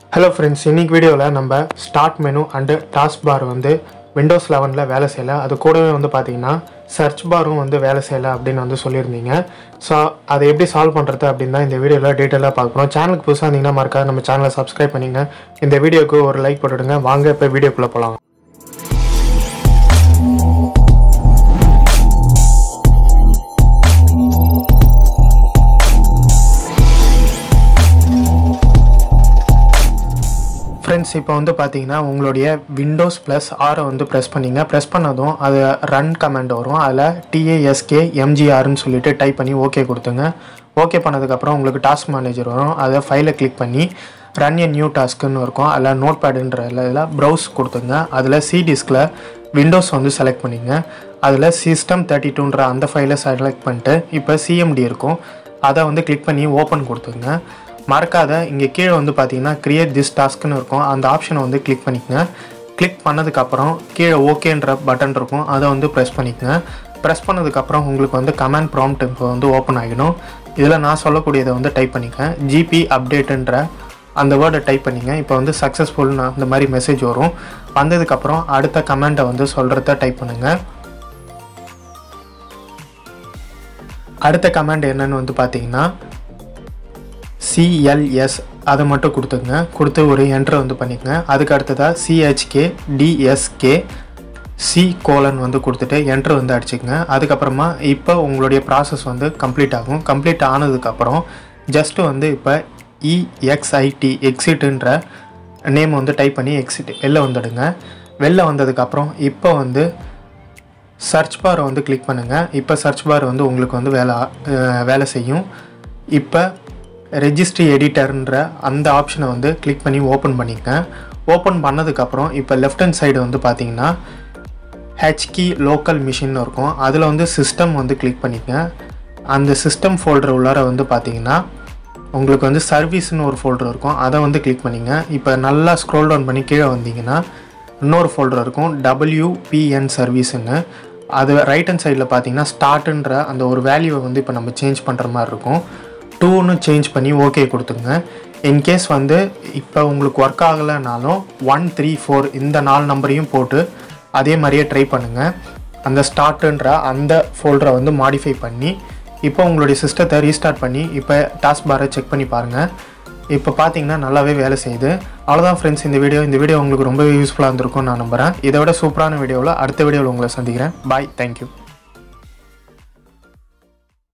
hello friends இன்னைக்கு வீடியோவில் நம்ம start menu and task bar வந்து விண்டோஸ் லெவனில் வேலை செய்யலை அது கூடவே வந்து பார்த்தீங்கன்னா சர்ச் பாரும் வந்து வேலை செய்யலை அப்படின்னு வந்து சொல்லியிருந்தீங்க ஸோ அதை எப்படி சால்வ் பண்ணுறது அப்படின்னு தான் இந்த வீடியோவில் டீட்டெயிலாக பார்க்கணும் சேனலுக்கு புதுசாக இருந்தீங்கன்னா மறக்காத நம்ம சேனலை சப்ஸ்கிரைப் பண்ணிங்க இந்த வீடியோக்கு ஒரு லைக் போட்டுடுங்க வாங்க இப்போ வீடியோக்குள்ளே போகலாம் ஃப்ரெண்ட்ஸ் இப்போ வந்து பார்த்தீங்கன்னா உங்களுடைய விண்டோஸ் ப்ளஸ் ஆரை வந்து ப்ரெஸ் பண்ணிங்க ப்ரெஸ் பண்ணதும் அது ரன் கமெண்ட் வரும் அதில் டிஏஎஸ்கே எம்ஜிஆர்னு சொல்லிட்டு டைப் பண்ணி ஓகே கொடுத்துங்க ஓகே பண்ணதுக்கப்புறம் உங்களுக்கு டாஸ்க் மேனேஜர் வரும் அதை ஃபைலை கிளிக் பண்ணி ரன் எ நியூ டாஸ்க்குன்னு இருக்கும் அதில் நோட் பேடுன்ற இதில் ப்ரௌஸ் கொடுத்துங்க அதில் சி டிஸ்கில் விண்டோஸ் வந்து செலக்ட் பண்ணிங்க அதில் சிஸ்டம் தேர்ட்டி டூன்ற அந்த ஃபைலை செலக்ட் பண்ணிட்டு இப்போ சிஎம்டி இருக்கும் அதை வந்து கிளிக் பண்ணி ஓப்பன் கொடுத்துங்க மறக்காத இங்கே கீழே வந்து பார்த்தீங்கன்னா கிரியேட் திஸ் டாஸ்க்னு இருக்கும் அந்த ஆப்ஷனை வந்து கிளிக் பண்ணிக்கங்க கிளிக் பண்ணதுக்கப்புறம் கீழே ஓகேன்ற பட்டன் இருக்கும் அதை வந்து ப்ரெஸ் பண்ணிக்கங்க ப்ரெஸ் பண்ணதுக்கப்புறம் உங்களுக்கு வந்து கமாண்ட் ப்ராம்ப்ட் இப்போ வந்து ஓப்பன் ஆகிடும் இதில் நான் சொல்லக்கூடியதை வந்து டைப் பண்ணிக்கேன் ஜிபி அப்டேட்டுன்ற அந்த வேர்டை டைப் பண்ணிங்க இப்போ வந்து சக்ஸஸ்ஃபுல்னு அந்த மாதிரி மெசேஜ் வரும் வந்ததுக்கப்புறம் அடுத்த கமெண்ட்டை வந்து சொல்கிறத டைப் பண்ணுங்கள் அடுத்த கமெண்ட் என்னன்னு வந்து பார்த்தீங்கன்னா சிஎல்எஸ் அதை மட்டும் கொடுத்துங்க கொடுத்து ஒரு என்ட்ரு வந்து பண்ணிக்கங்க அதுக்கு அடுத்ததாக சிஹெச்கே டிஎஸ்கே சி கோலன் வந்து கொடுத்துட்டு என்ட்ரு வந்து அடிச்சுக்கங்க அதுக்கப்புறமா இப்போ உங்களுடைய ப்ராசஸ் வந்து கம்ப்ளீட் ஆகும் கம்ப்ளீட் ஆனதுக்கப்புறம் ஜஸ்ட்டு வந்து இப்போ இஎக்ஸ்ஐடி எக்ஸிட்டுன்ற நேம் வந்து டைப் பண்ணி எக்ஸிட் வெளில வந்துடுங்க வெளில வந்ததுக்கப்புறம் இப்போ வந்து சர்ச் பாரை வந்து கிளிக் பண்ணுங்கள் இப்போ சர்ச் பார் வந்து உங்களுக்கு வந்து வேலை அஹ், வேலை செய்யும் இப்போ ரெஜிஸ்ட்ரி எடிட்டர்ன்ற அந்த ஆப்ஷனை வந்து கிளிக் பண்ணி ஓப்பன் பண்ணிக்க ஓப்பன் பண்ணதுக்கப்புறம் இப்போ லெஃப்ட் ஹேண்ட் சைடு வந்து பார்த்தீங்கன்னா ஹெச்கி லோக்கல் மிஷின் இருக்கும் அதில் வந்து சிஸ்டம் வந்து கிளிக் பண்ணிக்க அந்த சிஸ்டம் ஃபோல்டர் உள்ளார வந்து பார்த்தீங்கன்னா உங்களுக்கு வந்து சர்வீஸ்னு ஒரு ஃபோல்டர் இருக்கும் அதை வந்து கிளிக் பண்ணிங்க இப்போ நல்லா ஸ்க்ரோல் டவுன் பண்ணி கீழே வந்தீங்கன்னா இன்னொரு ஃபோல்டர் இருக்கும் டபிள்யூபிஎன் சர்வீஸ்ன்னு அது ரைட் ஹேண்ட் சைடில் பார்த்தீங்கன்னா ஸ்டார்ட்டுன்ற அந்த ஒரு வேல்யூவை வந்து இப்போ நம்ம சேஞ்ச் பண்ணுற மாதிரி இருக்கும் டூன்னு சேஞ்ச் பண்ணி ஓகே கொடுத்துங்க இன்கேஸ் வந்து இப்போ உங்களுக்கு ஒர்க் ஆகலைனாலும் ஒன் த்ரீ ஃபோர் இந்த நாலு நம்பரையும் போட்டு அதே மாதிரியே ட்ரை பண்ணுங்கள் அந்த ஸ்டார்ட்டுன்ற அந்த ஃபோல்டரை வந்து மாடிஃபை பண்ணி இப்போ உங்களுடைய சிஸ்டத்தை ரீஸ்டார்ட் பண்ணி இப்போ டாஸ்க் பாரை செக் பண்ணி பாருங்கள் இப்போ பார்த்தீங்கன்னா நல்லாவே வேலை செய்யுது அவ்வளோதான் ஃப்ரெண்ட்ஸ் இந்த வீடியோ இந்த வீடியோ உங்களுக்கு ரொம்ப யூஸ்ஃபுல்லாக இருந்திருக்கும் நான் நம்புகிறேன் இதை விட சூப்பரான வீடியோவில் அடுத்த வீடியோவில் உங்களை சந்திக்கிறேன் பாய் தேங்க்யூ